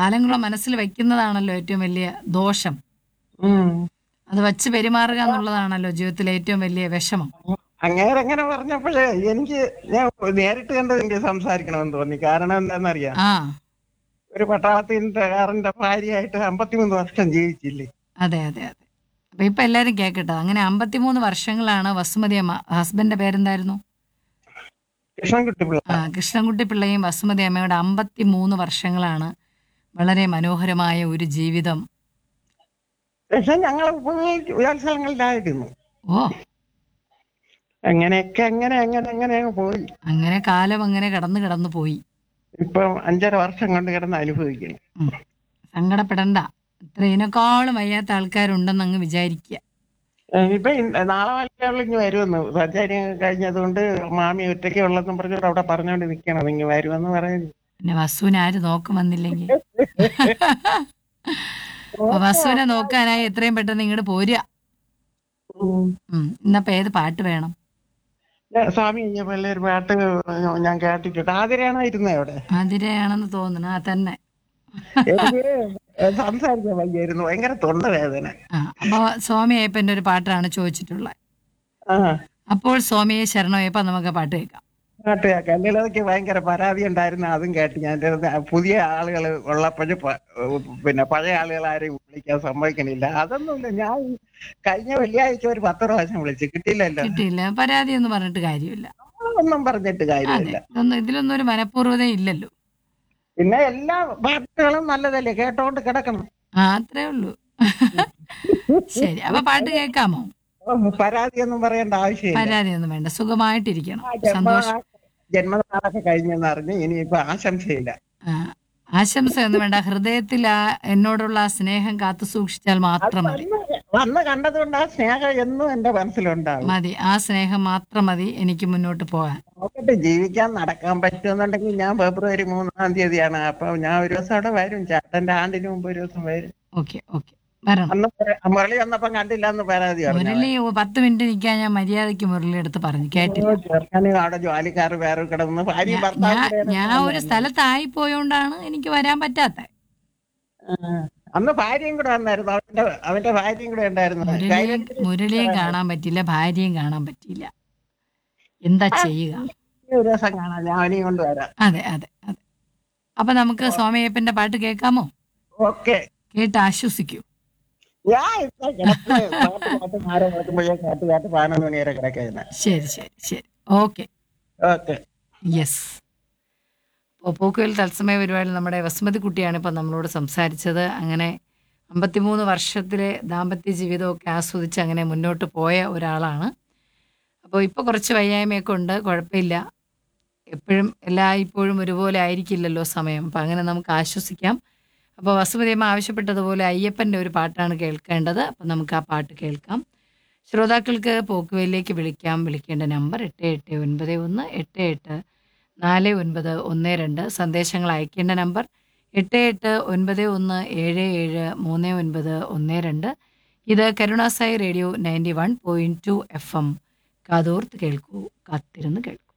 കാലങ്ങളെ മനസ്സിൽ വയ്ക്കുന്നതാണല്ലോ ഏറ്റവും വലിയ ദോഷം ഉം. അത് വച്ച് പെരുമാറുക എന്നുള്ളതാണല്ലോ ജീവിതത്തിലെ ഏറ്റവും വലിയ വിഷമം അങ്ങേരെ അങ്ങനെ പറഞ്ഞപ്പോഴേ എനിക്ക് ഞാൻ നേരിട്ട് കണ്ട് എനിക്ക് സംസാരിക്കണമെന്ന് തോന്നി കാരണം എന്താണെന്നറിയാം ആ ഒരു പട്ടാളത്തിൻ്റെ ഭാര്യയായിട്ട് അമ്പത്തിമൂന്ന് വർഷം ജീവിച്ചില്ലേ അതെ അതെ അതെ അപ്പൊ ഇപ്പൊ എല്ലാരും കേക്കട്ടെ അങ്ങനെ അമ്പത്തിമൂന്ന് വർഷങ്ങളാണ് വസുമതി അമ്മ ഹസ്ബൻഡിന്റെ പേരെന്തായിരുന്നു കൃഷ്ണൻകുട്ടി പിള്ള ആ കൃഷ്ണൻകുട്ടി പിള്ളയും വസുമതി അമ്മയുടെ അമ്പത്തിമൂന്ന് വർഷങ്ങളാണ് വളരെ മനോഹരമായ ഒരു ജീവിതം പക്ഷെ ഞങ്ങൾ ഉത്സവങ്ങളിലായിരുന്നു ഓ അങ്ങനെയൊക്കെ അങ്ങനെ അങ്ങനെ അങ്ങനെ അങ്ങ് പോയി അങ്ങനെ കാലം അങ്ങനെ കടന്നു കടന്നു പോയി ഇപ്പം അഞ്ചര വർഷം കൊണ്ട് കിടന്ന് അനുഭവിക്കുന്നു ഉം. സങ്കടപ്പെടണ്ട ഇത്ര ഇതിനേക്കാളും വയ്യാത്ത ആൾക്കാരുണ്ടെന്ന് അങ്ങ് വിചാരിക്കുക ഏഹ് ഇപ്പൊ ഇന്ന് നാളെ വല്ലതും ഇങ്ങ് വരുമെന്ന് സർജറി കഴിഞ്ഞതുകൊണ്ട് മാമി ഒറ്റയ്ക്ക് ഉള്ളതെന്നും പറഞ്ഞിട്ട് അവിടെ പറഞ്ഞോണ്ട് നിൽക്കണം ഇങ്ങ് വരുമെന്ന് പറയുന്നു പിന്നെ വസുവിനെ ആര് നോക്കും വന്നില്ലെങ്കിൽ അപ്പൊ വസുവിനെ നോക്കാനായി എത്രയും പെട്ടെന്ന് ഇങ്ങോട്ട് പോരുക ഉം. ഉം. ഇന്നപ്പോ ഏത് പാട്ട് വേണം ഞാൻ സ്വാമി കഴിഞ്ഞപ്പോ ഒരു പാട്ട് ഞാൻ കേട്ടിട്ടുണ്ട് ആതിരയാണോ ഇരുന്നത് അവിടെ അതിരെയാണെന്ന് തോന്നുന്നു ആ തന്നെ എനിക്ക് സംസാരിക്കാൻ വയ്യായിരുന്നു ഭയങ്കര തൊണ്ടവേദന ആ അപ്പൊ സ്വാമി അയ്യപ്പന്റെ ഒരു പാട്ടാണ് ചോദിച്ചിട്ടുള്ളത് ആ അപ്പോൾ സ്വാമിയെ ശരണമയ്യപ്പ നമുക്ക് പാട്ട് കേൾക്കാം പാട്ട് കേൾക്കാം എൻ്റെ ഇടയ്ക്ക് ഭയങ്കര പരാതി ഉണ്ടായിരുന്നു അതും കേട്ട് ഞാൻ എൻ്റെ പുതിയ ആളുകൾ ഉള്ളപ്പോഴും പ- പിന്നെ പഴയ ആളുകൾ ആരെയും വിളിക്കാൻ സമ്മതിക്കണില്ല അതൊന്നുമില്ല ഞാൻ കഴിഞ്ഞ വെള്ളിയാഴ്ച ഒരു പത്ത് പ്രാവശ്യം വിളിച്ചു കിട്ടിയില്ലല്ലോ കിട്ടിയില്ല പരാതി ഒന്നും പറഞ്ഞിട്ട് കാര്യമില്ല ഒന്നും പറഞ്ഞിട്ട് അതെ കാര്യമില്ല ഇതൊന്നും ഇതിലൊന്നും ഒരു മനഃപൂർവ്വത ഇല്ലല്ലോ പിന്നെ എല്ലാ പാട്ടുകളും നല്ലതല്ലേ കേട്ടോണ്ട് കിടക്കണം ആ അത്രേ ഉള്ളൂ ശരി അപ്പൊ പാട്ട് കേൾക്കാമോ ഓ, പരാതിയൊന്നും പറയേണ്ട ആവശ്യമില്ല പരാതി ഒന്നും വേണ്ട സുഖമായിട്ടിരിക്കണം ആ, ജന്മ- സന്തോഷം ജന്മനാളൊക്കെ കഴിഞ്ഞെന്ന് അറിഞ്ഞ് ഇനിയിപ്പോ ആശംസയില്ല ആ, ആശംസ ഒന്നും വേണ്ട ഹൃദയത്തിൽ ആ എന്നോടുള്ള ആ സ്നേഹം കാത്തു സൂക്ഷിച്ചാൽ മാത്രം മതി വന്ന് വന്ന് കണ്ടതുകൊണ്ട് ആ സ്നേഹം എന്നും എന്റെ മനസ്സിലുണ്ടാവും മതി ആ സ്നേഹം മാത്രം മതി എനിക്ക് മുന്നോട്ട് പോകാൻ നോക്കട്ടെ ജീവിക്കാൻ നടക്കാൻ പറ്റുമെന്നുണ്ടെങ്കിൽ ഞാൻ ഫെബ്രുവരി മൂന്നാം തീയതിയാണ് അപ്പൊ ഞാൻ ഒരു ദിവസം അവിടെ വരും ചേട്ടന്റെ ആണ്ടിന് മുമ്പ് ഒരു ദിവസം വരും ഓക്കെ ഓക്കെ വരണം അന്ന് മുര- മുരളി വന്നപ്പം കണ്ടില്ല എന്ന് പരാതി പറഞ്ഞു മുരളി ഓ, പത്ത് മിനിറ്റ് നിൽക്കാൻ ഞാൻ മര്യാദയ്ക്ക് മുരളി എടുത്ത് പറഞ്ഞു കേട്ടില്ല ചെറുക്കന് അവിടെ ജോലിക്കാർ വേറെ കിടന്ന് ഭാര്യ ഞാൻ ഭർത്താവ് ഞാൻ ഒരു സ്ഥലത്തായി പോയോണ്ടാണ് എനിക്ക് വരാൻ പറ്റാത്ത അന്ന് ഭാര്യയും കൂടെ വന്നായിരുന്നു അവന്റെ അവന്റെ ഭാര്യയും കൂടെ ഉണ്ടായിരുന്നു മുരളിയും മുരളിയും കാണാൻ പറ്റില്ല ഭാര്യയും കാണാൻ പറ്റിയില്ല എന്താ ചെയ്യുക ഒരു ദിവസം കാണാം ഞാൻ അവനെയും കൊണ്ട് വരാം അതെ അതെ അതെ അപ്പൊ നമുക്ക് സ്വാമിയപ്പന്റെ പാട്ട് കേൾക്കാമോ ഓക്കെ കേട്ട് ആശ്വസിക്കൂ ഞാൻ ഇപ്പൊ കിടക്കുന്നത് പാട്ട് പാട്ട് മാറി നോക്കുമ്പോഴേ കാട്ട് കാട്ട് പതിനൊന്ന് മണി വരെ കിടക്കുന്നത് ശരി ശരി ശരി ഓക്കെ ഓക്കെ യെസ് അപ്പോൾ പോക്കുവൽ തത്സമയ പരിപാടിയിൽ നമ്മുടെ വസുമതി കുട്ടിയാണ് ഇപ്പം നമ്മളോട് സംസാരിച്ചത് അങ്ങനെ അമ്പത്തിമൂന്ന് വർഷത്തിലെ ദാമ്പത്യ ജീവിതമൊക്കെ ആസ്വദിച്ച് അങ്ങനെ മുന്നോട്ട് പോയ ഒരാളാണ് അപ്പോൾ ഇപ്പോൾ കുറച്ച് വയ്യായ്മയൊക്കെ ഉണ്ട് കുഴപ്പമില്ല എപ്പോഴും എല്ലാ ഇപ്പോഴും ഒരുപോലെ ആയിരിക്കില്ലല്ലോ സമയം അപ്പം അങ്ങനെ നമുക്ക് ആശ്വസിക്കാം അപ്പോൾ വസുമതിയമ്മ ആവശ്യപ്പെട്ടതുപോലെ അയ്യപ്പൻ്റെ ഒരു പാട്ടാണ് കേൾക്കേണ്ടത് അപ്പം നമുക്ക് ആ പാട്ട് കേൾക്കാം ശ്രോതാക്കൾക്ക് പോക്കുവയിലേക്ക് വിളിക്കാം വിളിക്കേണ്ട നമ്പർ എട്ട് എട്ട് ഒൻപത് ഒന്ന് എട്ട് എട്ട് നാല് ഒൻപത് ഒന്ന് രണ്ട് സന്ദേശങ്ങൾ അയക്കേണ്ട നമ്പർ എട്ട് എട്ട് ഒൻപത് ഒന്ന് ഏഴ് ഏഴ് മൂന്ന് ഒൻപത് ഒന്ന് രണ്ട് ഇത് കരുണാസായി radio ninety one point two F M കാതോർത്ത് കേൾക്കൂ കാത്തിരുന്ന് കേൾക്കൂ